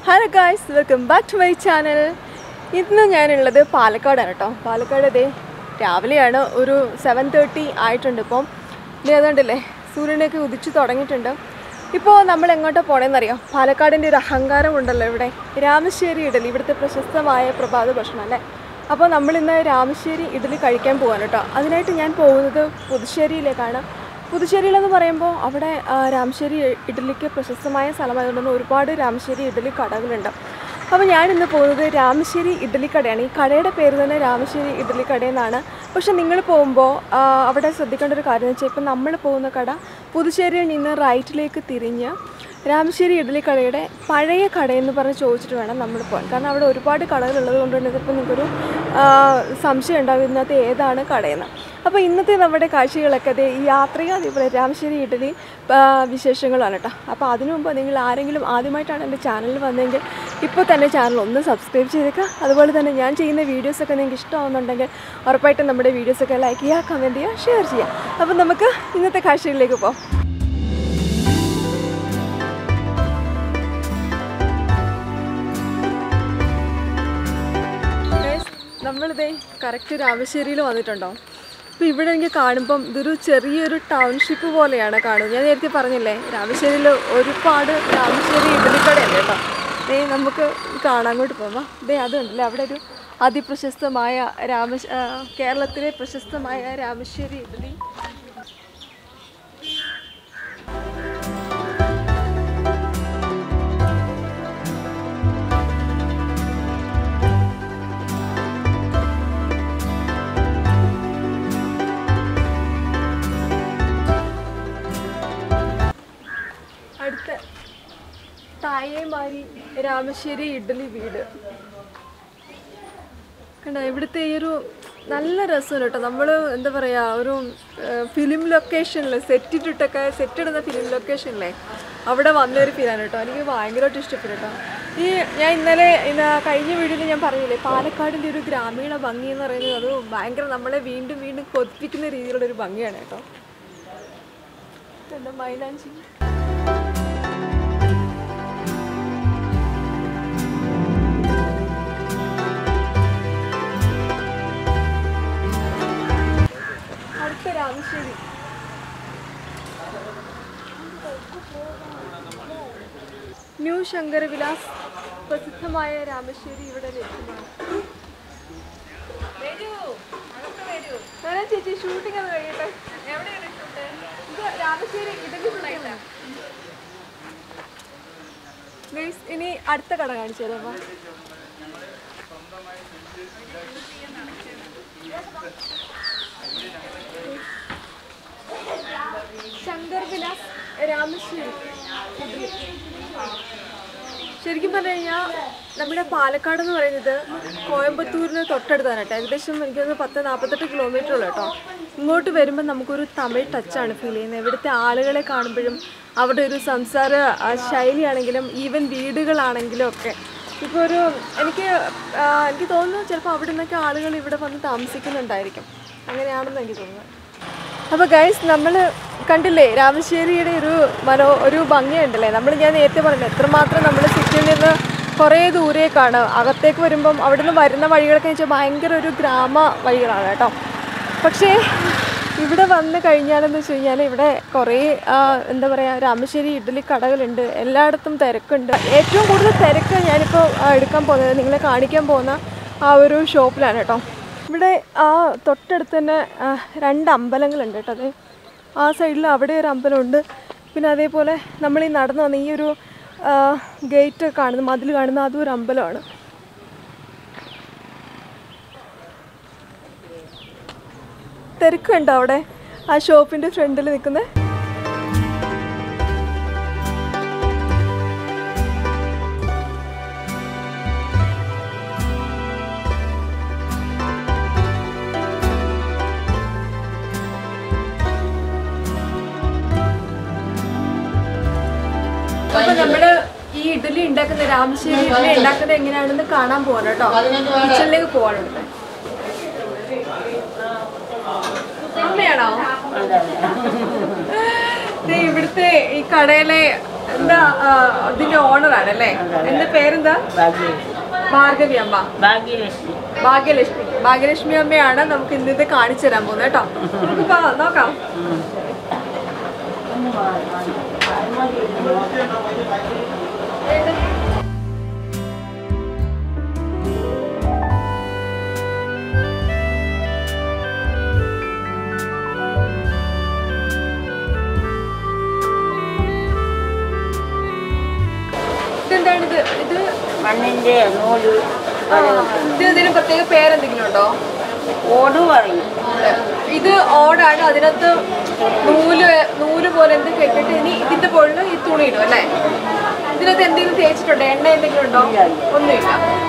Hello guys welcome back to my channel ഇന്ന് ഞാനുള്ളത് പാലക്കാടാണ് കേട്ടോ പാലക്കാട് ഇതേ രാവിലെയാണ് ഒരു സെവൻ തേർട്ടി ആയിട്ടുണ്ട് ഇപ്പം ഇനി അതുകൊണ്ടല്ലേ സൂര്യനൊക്കെ ഉദിച്ചു തുടങ്ങിയിട്ടുണ്ട് ഇപ്പോൾ നമ്മൾ എങ്ങോട്ടാണ് പോണേന്നറിയോ പാലക്കാടിൻ്റെ ഒരു അഹങ്കാരം ഉണ്ടല്ലോ ഇവിടെ രാമശ്ശേരി ഇഡലി ഇവിടുത്തെ പ്രശസ്തമായ പ്രഭാത ഭക്ഷണം അല്ലേ അപ്പോൾ നമ്മളിന്ന് രാമശ്ശേരി ഇഡലി കഴിക്കാൻ പോകാൻ കേട്ടോ അതിനായിട്ട് ഞാൻ പോകുന്നത് പുതുശ്ശേരിയിലേക്കാണ് പുതുശ്ശേരിയിലെന്ന് പറയുമ്പോൾ അവിടെ ആ, രാമശ്ശേരി ഇഡലിക്ക് പ്രശസ്തമായ സ്ഥലമായതുകൊണ്ട് തന്നെ ഒരുപാട് രാമശ്ശേരി ഇഡലി കടകളുണ്ട് അപ്പോൾ ഞാനിന്ന് പോകുന്നത് രാമശ്ശേരി ഇഡലി കടയാണ് ഈ കടയുടെ പേര് തന്നെ രാമശ്ശേരി ഇഡലി കടയെന്നാണ് പക്ഷെ നിങ്ങൾ പോകുമ്പോൾ ആ, അവിടെ ശ്രദ്ധിക്കേണ്ട ഒരു കാര്യം എന്ന് വെച്ചാൽ ഇപ്പം നമ്മൾ പോകുന്ന കട പുതുശ്ശേരിയിൽ നിന്ന് റൈറ്റിലേക്ക് തിരിഞ്ഞ് രാമശ്ശേരി ഇഡലി കടയുടെ പഴയ കടയെന്ന് പറഞ്ഞ് ചോദിച്ചിട്ട് വേണം നമ്മൾ പോകാൻ കാരണം അവിടെ ഒരുപാട് കടകളുള്ളത് കൊണ്ട് തന്നെ ഇതിപ്പോൾ നിങ്ങൾക്കൊരു ആ, സംശയം ഉണ്ടാവും ഇതിനകത്ത് ഏതാണ് കടയെന്ന് അപ്പോൾ ഇന്നത്തെ നമ്മുടെ കാഴ്ചകളൊക്കെ അതേ ഈ യാത്രയും അതേപോലെ രാമശ്ശേരി ഇഡലി ആ, വിശേഷങ്ങളാണ് കേട്ടോ അപ്പോൾ അതിനു മുമ്പ് നിങ്ങൾ ആരെങ്കിലും ആദ്യമായിട്ടാണ് എൻ്റെ ചാനലിൽ വന്നതെങ്കിൽ ഇപ്പോൾ തന്നെ ചാനൽ ഒന്ന് സബ്സ്ക്രൈബ് ചെയ്തേക്കുക അതുപോലെ തന്നെ ഞാൻ ചെയ്യുന്ന വീഡിയോസൊക്കെ നിങ്ങൾക്ക് ഇഷ്ടമാവുന്നുണ്ടെങ്കിൽ ഉറപ്പായിട്ടും നമ്മുടെ വീഡിയോസൊക്കെ ലൈക്ക് ചെയ്യുക കമൻറ്റ് ചെയ്യുക ഷെയർ ചെയ്യുക അപ്പോൾ നമുക്ക് ഇന്നത്തെ കാഴ്ചകളിലേക്ക് പോകാം Guys, നമ്മളിതേ കറക്റ്റ് രാമശ്ശേരിയിൽ വന്നിട്ടുണ്ടോ അപ്പോൾ ഇവിടെ എനിക്ക് കാണുമ്പം ഇതൊരു ചെറിയൊരു ടൗൺഷിപ്പ് പോലെയാണ് കാണുന്നത് ഞാൻ നേരത്തെ പറഞ്ഞില്ലേ രാമശ്ശേരിയിൽ ഒരുപാട് രാമശ്ശേരി ഇഡലിക്കടയുണ്ട് കേട്ടോ ദേ നമുക്ക് കാണാൻ അങ്ങോട്ട് പോകാം ദേ അതുണ്ടല്ലേ അവിടെ ഒരു അതിപ്രശസ്തമായ രാമ ആ, കേരളത്തിലെ പ്രശസ്തമായ രാമശ്ശേരി ഇഡലി അടുത്ത തായേമാരി രാമശ്ശേരി ഇഡ്ഡലി വീട് കണ്ടോ ഇവിടുത്തെ ഈ ഒരു നല്ല രസമാണ് കേട്ടോ നമ്മൾ എന്താ പറയുക ഒരു ഫിലിം ലൊക്കേഷനിൽ സെറ്റിട്ടിട്ടൊക്കെ സെറ്റ് ഇടുന്ന ഫിലിം ലൊക്കേഷനിലെ അവിടെ വന്നൊരു ഫീലാണ് കേട്ടോ എനിക്ക് ഭയങ്കരമായിട്ട് ഇഷ്ടപ്പെട്ടു കേട്ടോ ഈ ഞാൻ ഇന്നലെ ഇന്ന് കഴിഞ്ഞ വീഡിയോയിൽ ഞാൻ പറഞ്ഞില്ലേ പാലക്കാടിൻ്റെ ഒരു ഗ്രാമീണ ഭംഗി എന്ന് പറയുന്നത് അത് ഭയങ്കര നമ്മളെ വീണ്ടും വീണ്ടും കൊതിപ്പിക്കുന്ന രീതിയിലുള്ള ഒരു ഭംഗിയാണ് കേട്ടോ എന്താ മൈലാഞ്ചി അടുത്ത രാമശ്ശേരി ന്യൂ ശങ്കരവിലാസ് പ്രസിദ്ധമായ രാമശ്ശേരി ഇവിടെ ലഭ്യമാണ് വരാം ചേച്ചി ഷൂട്ടിംഗ് അത് കഴിയട്ടെ ഇത് രാമശ്ശേരി ഇഡലി ഷൂട്ടിംഗ് ഗൈസ് ഇനി അടുത്ത കട കാണിച്ചു തരാം വാ. ശങ്കർ വിലാസ് രാമശ്ശേരി ഇഡ്ഡലി. ശരിക്കും പറഞ്ഞു കഴിഞ്ഞാൽ നമ്മുടെ പാലക്കാട് എന്ന് പറയുന്നത് കോയമ്പത്തൂരിന് തൊട്ടടുത്താണ് കേട്ടോ ഏകദേശം എനിക്ക് തോന്നുന്നു പത്ത് നാൽപ്പത്തെട്ട് കിലോമീറ്റർ ഉള്ളൂ കേട്ടോ ഇങ്ങോട്ട് വരുമ്പോൾ നമുക്കൊരു തമിഴ് ടച്ചാണ് ഫീൽ ചെയ്യുന്നത് ഇവിടുത്തെ ആളുകളെ കാണുമ്പോഴും അവരുടെ ഒരു സംസാര ആ, ശൈലിയാണെങ്കിലും ഈവൻ വീടുകളാണെങ്കിലും ഒക്കെ ഇപ്പോൾ ഒരു എനിക്ക് ആ, എനിക്ക് തോന്നുന്നു ചിലപ്പോൾ അവിടെ നിന്നൊക്കെ ആളുകൾ ഇവിടെ വന്ന് താമസിക്കുന്നുണ്ടായിരിക്കും അങ്ങനെയാണെന്ന് എനിക്ക് തോന്നുന്നത് അപ്പോൾ ഗൈസ് നമ്മൾ കണ്ടില്ലേ രാമശ്ശേരിയുടെ ഒരു മനോ ഒരു ഭംഗിയുണ്ടല്ലേ നമ്മൾ ഞാൻ നേരത്തെ പറഞ്ഞു എത്രമാത്രം നമ്മൾ സിറ്റിയിൽ നിന്ന് കുറേ ദൂരേക്കാണ് അകത്തേക്ക് വരുമ്പം അവിടെ നിന്ന് വരുന്ന വഴികളൊക്കെ വെച്ചാൽ ഭയങ്കര ഒരു ഗ്രാമ വഴികളാണ് കേട്ടോ പക്ഷേ ഇവിടെ വന്ന് കഴിഞ്ഞാലെന്ന് വെച്ച് കഴിഞ്ഞാൽ ഇവിടെ കുറേ ആ, എന്താ പറയുക രാമശ്ശേരി ഇഡ്ഡലി കടകളുണ്ട് എല്ലായിടത്തും തിരക്കുണ്ട് ഏറ്റവും കൂടുതൽ തിരക്ക് ഞാനിപ്പോൾ ആ, എടുക്കാൻ പോകുന്നത് നിങ്ങളെ കാണിക്കാൻ പോകുന്ന ആ ഒരു ഷോപ്പിലാണ് കേട്ടോ ഇവിടെ ആ തൊട്ടടുത്ത് തന്നെ ആ, രണ്ട് അമ്പലങ്ങളുണ്ട് കേട്ടോ അതെ ആ സൈഡിൽ അവിടെ ഒരു അമ്പലമുണ്ട് പിന്നെ അതേപോലെ നമ്മൾ ഈ നടന്നു വന്ന ഈ ഒരു ഗേറ്റ് കാണുന്ന മതിൽ കാണുന്ന അതും ഒരു അമ്പലമാണ് തിരക്കുണ്ടോ അവിടെ ആ ഷോപ്പിൻ്റെ ഫ്രണ്ടിൽ നിൽക്കുന്നത് അപ്പൊ നമ്മള് ഈ ഇഡലി ഉണ്ടാക്കുന്ന രാമശ്ശേരി ഇഡലി ഉണ്ടാക്കുന്നത് എങ്ങനെയാണെന്ന് കാണാൻ പോവാണ് കേട്ടോ കിച്ചണിലേക്ക് പോവാണ് ഇവിടുത്തെ അമ്മയാണോ ദേ ഇവിടുത്തെ ഈ കടയിലെ എന്താ ആ, ഇതിന്റെ ഓണറാണ് അല്ലേ എന്റെ പേരെന്താ ഭാഗ്യലക്ഷ്മി ഭാർഗവി അമ്മ ഭാഗ്യലക്ഷ്മി ഭാഗ്യലക്ഷ്മി ഭാഗ്യലക്ഷ്മി അമ്മയാണ് നമുക്ക് ഇന്നത്തെ കാണിച്ചു തരാൻ പോകുന്നത് കേട്ടോ നമുക്ക് പോ, നോക്കാം ഇതെന്താണ് ഇത് ഇത് മണ്ണിന്റെ നൂല് ഇത് ഇതിന് പ്രത്യേക പേരെന്തെങ്കിലും ഉണ്ടോ ഓട് പറയും ഇത് ഓടാണ് അതിനകത്ത് നൂല് നൂല് പോലെ എന്ത് കെട്ടിട്ട് ഇനി ഇതിന്റെ മുകളിൽ ഈ തുണി ഇടും അല്ലേ ഇതിനകത്ത് എന്തെങ്കിലും തേച്ചിട്ടുണ്ടോ എണ്ണ എന്തെങ്കിലും ഉണ്ടോ ഒന്നുമില്ല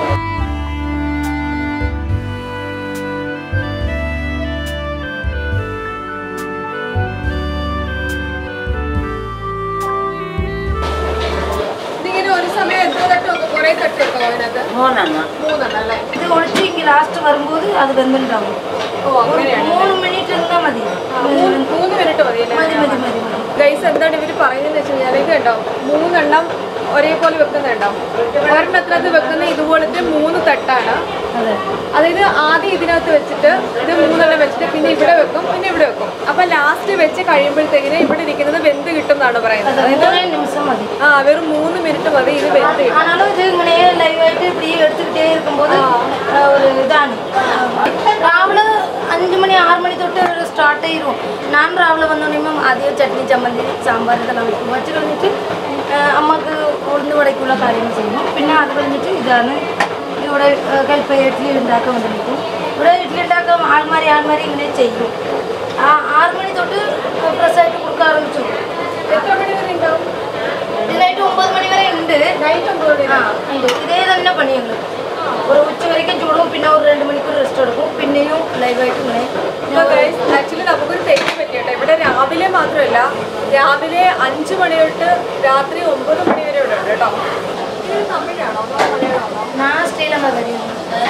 ഇതിങ്ങനെ ഒരു സമയം എത്ര തട്ട് വെക്കും കുറെ തട്ട് വെക്കും അതിനകത്ത് മൂന്നെണ്ണം മൂന്നെണ്ണം അല്ലേ ഇത് ഒളിച്ച് ഇങ്ങനെ ലാസ്റ്റ് വരുമ്പോൾ അത് വെന്തുണ്ടാവും ഓ അങ്ങനെയാണ് മൂന്ന് മിനിറ്റ് ഇരുന്നാൽ മതി മൂന്ന് മൂന്ന് മിനിറ്റ് മതി അല്ലേ മതി മതി മതി മതി ഗൈസ് എന്താണ് ഇവര് പറയുന്നത് വെച്ച് കഴിഞ്ഞാൽ ഇത് കണ്ടോ മൂന്നെണ്ണം ഒരേപോലെ വെക്കുന്നുണ്ടോ ഒരെണ്ണത്തിനകത്ത് വെക്കുന്ന ഇതുപോലത്തെ മൂന്ന് തട്ടാണ് അതെ അതായത് ആദ്യം ഇതിനകത്ത് വെച്ചിട്ട് ഇത് മൂന്നെണ്ണം വെച്ചിട്ട് പിന്നെ ഇവിടെ വെക്കും പിന്നെ ഇവിടെ വെക്കും അപ്പൊ ലാസ്റ്റ് വെച്ച് കഴിയുമ്പോഴത്തേക്കിന് ഇവിടെ ഇരിക്കുന്നത് വെന്ത് കിട്ടും എന്നാണ് പറയുന്നത് അതെ മൂന്നേ നിമിഷം മതി ആ വെറും മൂന്ന് മിനിറ്റ് മതി ഇത് വെന്ത് കിട്ടും ஆனாலும் இது இங்கே லைவாയിട്ട് இப்படி எடுத்துக்கிட்டே இருக்கும்போது அஹ், ஒரு இதானு രാവിലെ അഞ്ച് മണി ആറ് മണി തൊട്ട് സ്റ്റാർട്ട് ചെയ്യും ഞാൻ രാവിലെ വന്നോണ്ടിരുമ്പോൾ ആദ്യം ചട്നി ചമ്മന്തി സാമ്പാർ ഇതെല്ലാം വെക്കും വച്ച് കഴിഞ്ഞിട്ട് ഏഹ്, അമ്മക്ക് ഉഴുന്ന് വടക്കുള്ള കാര്യങ്ങൾ ചെയ്യും പിന്നെ അത് കഴിഞ്ഞിട്ട് ഇതാണ് ഇവിടെ കൽപ്പ ഇഡ്ഡലി ഉണ്ടാക്കാൻ വേണ്ടിയിട്ട് ഇവിടെ ഇഡ്ഡലി ഉണ്ടാക്കാൻ ആൾമാരി ആൾമാരി ഇങ്ങനെ ചെയ്യും ആ ആറ് മണി തൊട്ട് ഫ്രഷായിട്ട് കൊടുക്കാൻ ആരംഭിച്ചു എത്ര മണി വരെ ഉണ്ടാവും ഇതിനായിട്ട് ഒമ്പത് മണി വരെ ഉണ്ട് നൈറ്റ് ഒമ്പത് മണി ആ ഉണ്ട് ഇതേ തന്നെ പണിയുള്ളൂ ഒരു ഉച്ച വരയ്ക്കും ചൂടും പിന്നെ ഒരു രണ്ട് മണിക്കൂർ റെസ്റ്റ് എടുക്കും പിന്നെയും ലൈവായിട്ട് ഇങ്ങനെ ആക്ച്വലി നമുക്കൊരു തെറ്റ് പറ്റിയട്ടോ ഇവിടെ രാവിലെ മാത്രമല്ല രാവിലെ അഞ്ച് മണി തൊട്ട് രാത്രി ഒമ്പത് മണി വരെ ഇവിടെ ഉണ്ട് കേട്ടോ ഇത് തമിഴാണോ അതോ മലയാളമാണോ ഞാൻ ശ്രീലങ്ക വരെയാണ്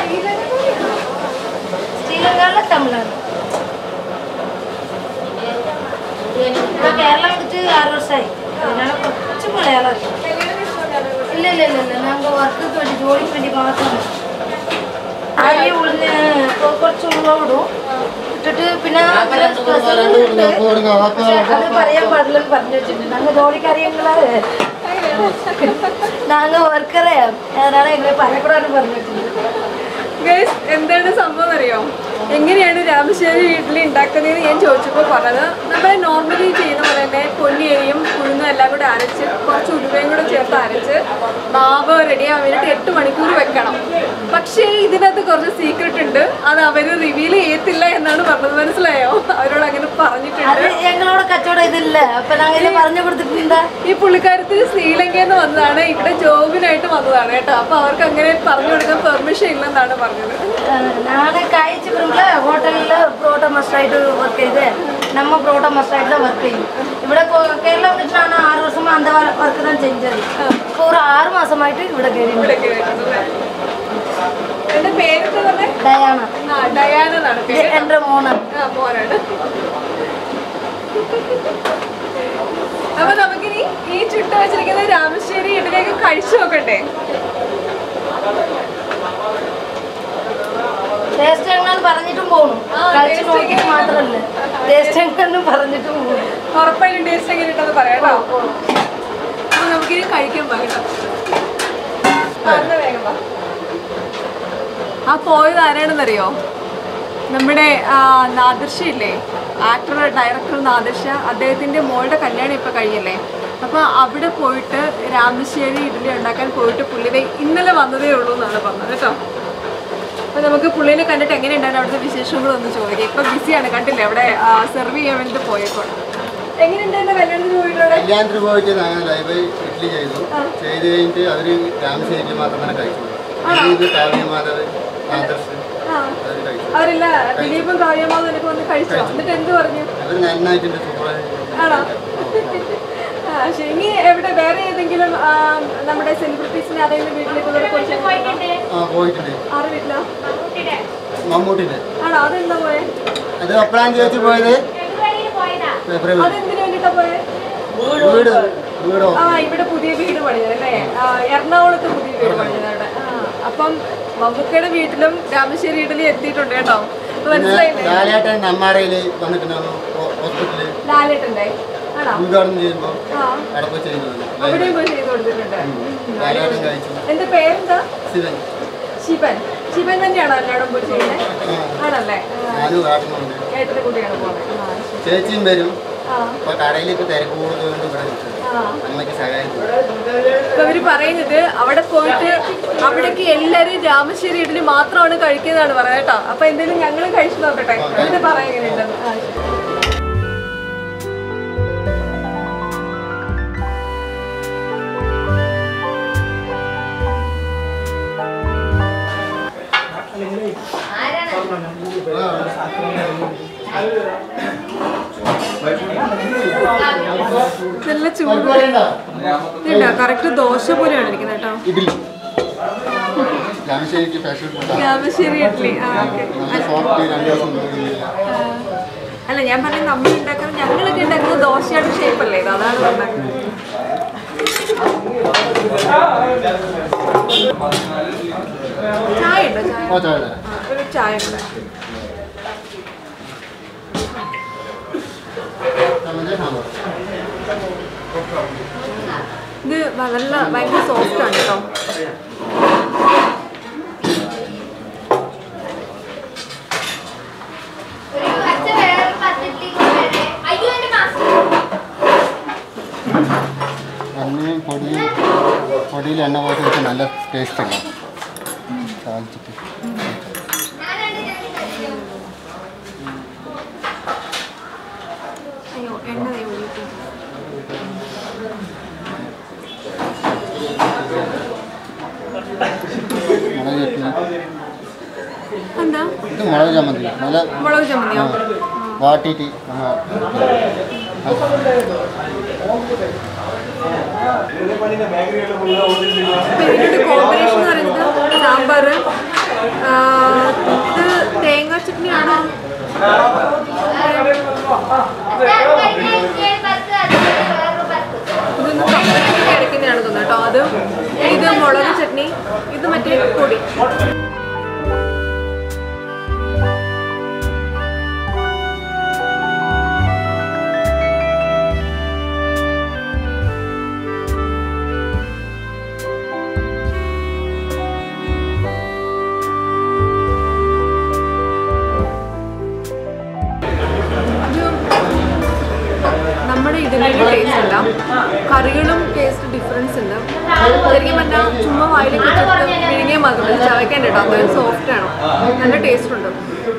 ശ്രീലങ്കയിലെ തമിഴാണ് ഇപ്പൊ കേരളം വിട്ട് ആറ് വർഷമായി അതിനാണ് കുറച്ച് മലയാളം അറിയാം. ഇല്ല ഇല്ല ഇല്ല ഇല്ല ഞങ്ങൾക്ക് വർക്ക് വേണ്ടി ജോലിക്ക് വേണ്ടി മാത്രമാണ് അരി ഉള്ളിന് കുറച്ച് ഉള്ളോടും ഇട്ടിട്ട് പിന്നെ അതില് special ഉണ്ട്. അത് പറയാൻ പാടില്ലെന്ന് പറഞ്ഞു വെച്ചിട്ടുണ്ട് ഞങ്ങൾ ജോലിക്ക് അറിയാങ്ങളെ ഞങ്ങൾ വർക്കറേ അതാണ് എങ്ങനെ പറയக்கூடாന്ന് പറഞ്ഞു വെച്ചിട്ടുണ്ട് ഗൈസ് എന്താണ് സംഭവം അറിയോ എങ്ങനെയാണ് രാമശ്ശേരി വീട്ടിൽ ഉണ്ടാക്കുന്നതെന്ന് ഞാൻ ചോദിച്ചപ്പോൾ പറഞ്ഞത് നമ്മൾ നോർമലി ചെയ്യുന്ന പോലെ തന്നെ പൊന്നിയരിയും ഉഴുന്നും എല്ലാം കൂടെ അരച്ച് കുറച്ച് ഉലുവയും കൂടെ ചേർത്ത് അരച്ച് മാവ് റെഡിയാവാൻ വേണ്ടിയിട്ട് എട്ട് മണിക്കൂർ വെക്കണം പക്ഷേ ഇതിനകത്ത് കുറച്ച് സീക്രട്ട് ഉണ്ട് അത് അവർ റിവീൽ ചെയ്യത്തില്ല എന്നാണ് പറഞ്ഞത് മനസ്സിലായോ അവരോട് അങ്ങനെ പറഞ്ഞിട്ടുണ്ട് അത് ഞങ്ങളോട് കച്ചവടം ഇതില്ല അപ്പൊ ഞങ്ങൾ ഇത് പറഞ്ഞു കൊടുത്തിട്ടുണ്ട് ഈ പുള്ളിക്കാരത്തിന് ശ്രീലങ്കയിൽ നിന്ന് വന്നതാണ് ഇവിടെ ജോബിനായിട്ട് വന്നതാണ് കേട്ടോ അപ്പൊ അവർക്ക് അങ്ങനെ പറഞ്ഞു കൊടുക്കാൻ പെർമിഷൻ ഇല്ലെന്നാണ് പറഞ്ഞത് ನಾನು ಕಾಯಿಚಿ ಬರಂಗಿಲ್ಲ ಹೋಟೆಲ್ ಪ್ರೋಟ ಮಾಸ್ಟರ್ ಆയിട്ട് ವರ್ಕ್ ಇದೆ ನಮ್ಮ ಪ್ರೋಟ ಮಾಸ್ಟರ್ ആയിട്ട് വർക്ക് ചെയ്യും ഇവിടെ കൊ- കേരളം വന്നിട്ട് ഞാൻ ആറ് വർഷം അന്ത വർക്ക് தான் செஞ்சது இப்போ ஒரு ആറ് മാസമായിട്ട് ഇവിടെ കയറി ഇവിടേക്ക് വരുന്നത് അല്ലേ? എന്റെ പേരെന്താ പറഞ്ഞേ ഡയാന ആ ഡയാന എന്നാണ് ഇത് പേര് എൻ്റെ മോനാണ് ആ മോനാണ് അപ്പൊ നമുക്കിനി ഈ ചുട്ട് വെച്ചിരിക്കുന്ന രാമശ്ശേരി ഇഡലിയൊക്കെ കഴിച്ചു നോക്കണ്ടേ ടേസ്റ്റ് എങ്ങനെ പറഞ്ഞിട്ടും പോകണം ആ, കഴിച്ച് taste നോക്കിയിട്ട് എങ്ങനെ? മാത്രമല്ല ടേസ്റ്റ് എങ്ങനെ പറഞ്ഞിട്ടും പോകണം ഉറപ്പായിട്ടും ടേസ്റ്റ് എങ്ങനെ ഉണ്ടെന്ന് പറയാം കേട്ടോ അപ്പൊ നമുക്കിനി കഴിക്കാൻ പാകട്ടോ വേഗം വാ. ആ പോയത് ആരാണെന്നറിയോ നമ്മുടെ ആ, നാദിർഷ ഇല്ലേ ആക്ടർ ഡയറക്ടർ നാദിർഷ അദ്ദേഹത്തിൻ്റെ മോളുടെ കല്യാണം ഇപ്പോൾ കഴിയല്ലേ അപ്പോൾ അവിടെ പോയിട്ട് രാമശ്ശേരി ഇഡ്ഡലി ഉണ്ടാക്കാൻ പോയിട്ട് പുള്ളി ദേ ഇന്നലെ വന്നതേ ഉള്ളൂ എന്നാണ് പറഞ്ഞത് കേട്ടോ അപ്പോൾ നമുക്ക് പുള്ളിനെ കണ്ടിട്ട് എങ്ങനെയുണ്ടായിരുന്നു അവിടുത്തെ വിശേഷങ്ങളൊന്ന് ചോദിക്കാം ഇപ്പം ബിസിയാണ് കണ്ടില്ലേ അവിടെ സെർവ് ചെയ്യാൻ വേണ്ടി പോയപ്പോൾ എങ്ങനെയുണ്ടായിരുന്നു കല്യാണത്തിന് പോയിട്ടുള്ളത് കല്യാണത്തിന് പോയിട്ട് അങ്ങനെ ലൈവ് ഇഡ്ഡലി ചെയ്തു ചെയ്ത് കഴിഞ്ഞിട്ട് അവര് രാമശ്ശേരിയിൽ മാത്രം തന്നെ കഴിച്ചു ദിലീപ് കാവ്യമാധവ് ആദർശ് ആ അവർ കഴിച്ചു അവരില്ല ദിലീപും കാവ്യമാവും എനിക്ക് വന്ന് കഴിച്ചോ എന്നിട്ട് എന്ത് പറഞ്ഞു അവർ നന്നായിട്ടുണ്ട് സൂപ്പർ ആണോ ആ ശരി ഇനി എവിടെ വേറെ ഏതെങ്കിലും ആ, നമ്മുടെ സെലിബ്രിറ്റീസിനെ ആരെങ്കിലും വീട്ടിലേക്ക് ഇതുവരെ പോയിട്ട് ആ പോയിട്ടുണ്ട് ആറ് വീട്ടിലോ മമ്മൂട്ടിന്റെ ആണോ അതെന്താ പോയെ അത് അപ്പഴാണ് ചേച്ചി പോയത് ഫെബ്രുവരി അതെന്തിനു വേണ്ടിട്ടാ പോയെ വീട് വീടോ ആ ഇവിടെ പുതിയ വീട് പണിതത് അല്ലേ ആ, എറണാകുളത്ത് പുതിയ വീട് പണിതവിടെ ആ അപ്പം മമ്മൂക്കയുടെ വീട്ടിലും രാമശ്ശേരി ഇഡലി എത്തിയിട്ടുണ്ട് കേട്ടോ അപ്പൊ മനസ്സിലായില്ലേ ലാലേട്ടൻ നമ്മാറയിൽ വന്നിട്ടുണ്ടായിരുന്നു ഹോസ്പിറ്റലിൽ ലാലേട്ടൻ്റെ ആണോ ഉദ്ഘാടനം ചെയ്യുമ്പോൾ ആ അവിടെ പോയി ചെയ്യുന്നത് അവിടെയും പോയി ചെയ്ത് കൊടുത്തിട്ടുണ്ട് ലാലേട്ടൻ കഴിച്ചു എന്റെ പേരെന്താ ശിവൻ ശിവൻ ശിവൻ തന്നെയാണോ എല്ലായിടും പോയി ചെയ്യുന്നത് ആണല്ലേ ആ, ഞാനും കാട്ടുന്നുണ്ട് ഏട്ടൻ്റെ കൂടെയാണ് പോകുന്നത് ആ ശരി ചേച്ചിയും വരും ആ അപ്പൊ കടയിൽ ഇപ്പൊ തിരക്ക് കൂടുതലുകൊണ്ട് ഇവിടെ നിൽക്കുന്നത് ആ അമ്മയ്ക്ക് സഹായിക്കും ഇപ്പൊ അവര് പറയുന്നത് അവിടെ പോയിട്ട് അവിടേക്ക് എല്ലാരും രാമശ്ശേരി ഇഡലി മാത്രമാണ് കഴിക്കുന്നതാണ് പറയുന്നത് കേട്ടോ അപ്പൊ എന്തെങ്കിലും ഞങ്ങളും കഴിച്ചു നോക്കട്ടെ എന്നിട്ട് പറയാൻ എങ്ങനെയുണ്ടെന്ന് ആ, ശരി. നല്ല ചൂട് ഇതുണ്ടോ കറക്റ്റ് ദോശ പോലെയാണ് ഇരിക്കുന്നത് കേട്ടോ ഇഡ്ഡലി രാമശ്ശേരിക്ക് സ്പെഷ്യൽ ഫുഡാണ് രാമശ്ശേരി ഇഡ്ലി ആ ഓക്കെ നല്ല സോഫ്റ്റ് രണ്ട് ദിവസം നോക്കുന്നില്ല അല്ല ഞാൻ പറഞ്ഞ നമ്മൾ ഉണ്ടാക്കുന്നത് ഞങ്ങളൊക്കെ ഉണ്ടാക്കുന്നത് ദോശയുടെ ഷേപ്പ് അല്ലേ ഇത് അതാണ് ഉണ്ടാക്കുന്നത് ചായ ഉണ്ടോ ചായ ഓ ചോദിച്ചേ ആ, ഒരു ചായ കൂടെ ഇത് നല്ല ഭയങ്കര സോഫ്റ്റ് ആണ് കേട്ടോ എണ്ണയും പൊടിയും പൊടിയിൽ എണ്ണ പോയിട്ട് വെച്ചാൽ നല്ല ടേസ്റ്റ് ഉണ്ട് ചാലിച്ചിട്ട് അയ്യോ എണ്ണ ദേ ഒഴിക്കും മുളക് ചട്നി എന്താ ഇത് മുളക് ചമ്മന്തി നല്ല മുളക് ചമ്മന്തിയോ വാട്ടിയിട്ട് അപ്പൊ ഇതിന്റെ കോമ്പിനേഷൻ എന്ന് പറയുന്നത് സാമ്പാർ ഇത് തേങ്ങാ ചട്നി ആണോ ഇതൊന്ന് കപ്പലൊക്കെ എടുക്കുന്നതാണ് തോന്നുന്നു കേട്ടോ അത് ഇത് മുളക് ചട്നി ഇത് മറ്റേ പൊടി ഇത് നമ്മുടെ ഇഡലിയുടെ ടേസ്റ്റ് അല്ല കറികളും ടേസ്റ്റ് ഡിഫറൻസ് ഉണ്ട് ശരിക്കും പറഞ്ഞാൽ ചുമ്മാ വായിലേക്ക് ഇട്ടിട്ട് വിഴുങ്ങിയാൽ മാത്രം മതി ചവയ്ക്കാൻ കേട്ടോ അത്രയും സോഫ്റ്റ് ആണ് നല്ല ടേസ്റ്റ് ഉണ്ട്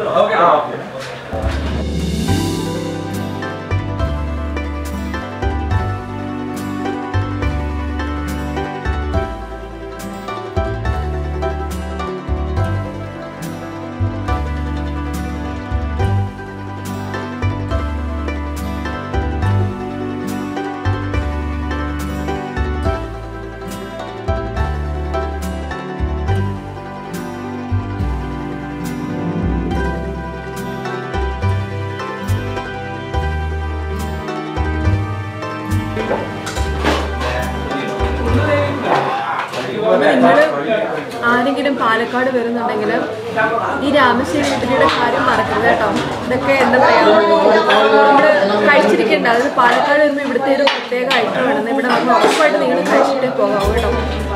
നിങ്ങൾ ആരെങ്കിലും പാലക്കാട് വരുന്നുണ്ടെങ്കിൽ ഈ രാമശ്ശേരി ഇഡ്ഡലിയുടെ കാര്യം മറക്കരുത് കേട്ടോ ഇതൊക്കെ എന്താ പറയാ നമ്മൾ കഴിച്ചിരിക്കേണ്ട അതായത് പാലക്കാട് വരുമ്പോൾ ഇവിടുത്തെ ഒരു പ്രത്യേക ഐറ്റമാണ് ഇവിടെ വന്ന് ഉറപ്പായിട്ട് നിങ്ങൾ കഴിച്ചിട്ടേ പോകാവൂ കേട്ടോ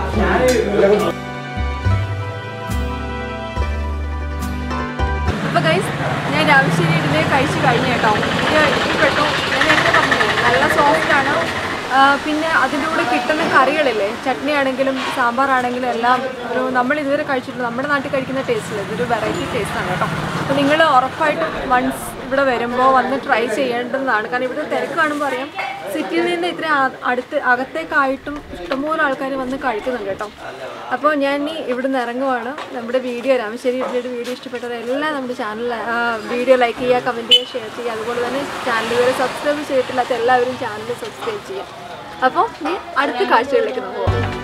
അപ്പോൾ ഗൈസ് ഞാൻ രാമശ്ശേരി ഇഡ്ഡലി കഴിച്ച് കഴിഞ്ഞു കേട്ടോ ഇത് ഇഷ്ടപ്പെട്ടു ഞാൻ നേരത്തെ പറഞ്ഞില്ലേ നല്ല സോഫ്റ്റ് ആണ് ആ, പിന്നെ അതിൻ്റെ കൂടെ കിട്ടുന്ന കറികളില്ലേ ചട്നി ആണെങ്കിലും സാമ്പാറാണെങ്കിലും എല്ലാം ഒരു നമ്മൾ ഇതുവരെ കഴിച്ചിട്ടുള്ള നമ്മുടെ നാട്ടിൽ കഴിക്കുന്ന ടേസ്റ്റില്ല ഇതൊരു വെറൈറ്റി ടേസ്റ്റാണ് കേട്ടോ അപ്പോൾ നിങ്ങൾ ഉറപ്പായിട്ടും വൺസ് ഇവിടെ വരുമ്പോൾ വന്ന് ട്രൈ ചെയ്യേണ്ടതാണ് കാരണം ഇവിടെ തിരക്ക് കാണുമ്പോൾ അറിയാം സിറ്റിയിൽ നിന്ന് ഇത്ര ആ- അടുത്ത് അകത്തേക്കായിട്ടും ഇഷ്ടംപോലെ ആൾക്കാർ വന്ന് കഴിക്കുന്നുണ്ട് കേട്ടോ അപ്പോൾ ഞാൻ ഇനി ഇവിടുന്ന് ഇറങ്ങുവാണ് നമ്മുടെ വീഡിയോ രാമശ്ശേരി ഇഡ്ലിയുടെ വീഡിയോ ഇഷ്ടപ്പെട്ടവരെല്ലാം നമ്മുടെ ചാനൽ വീഡിയോ ലൈക്ക് ചെയ്യുക കമൻറ്റ് ചെയ്യുക ഷെയർ ചെയ്യുക അതുപോലെ തന്നെ ചാനൽ ഇതുവരെ സബ്സ്ക്രൈബ് ചെയ്തിട്ടില്ലാത്ത എല്ലാവരും ചാനൽ സബ്സ്ക്രൈബ് ചെയ്യുക അപ്പോൾ ഇനി അടുത്ത കാഴ്ചകളിലേക്ക് നമുക്ക് പോകാം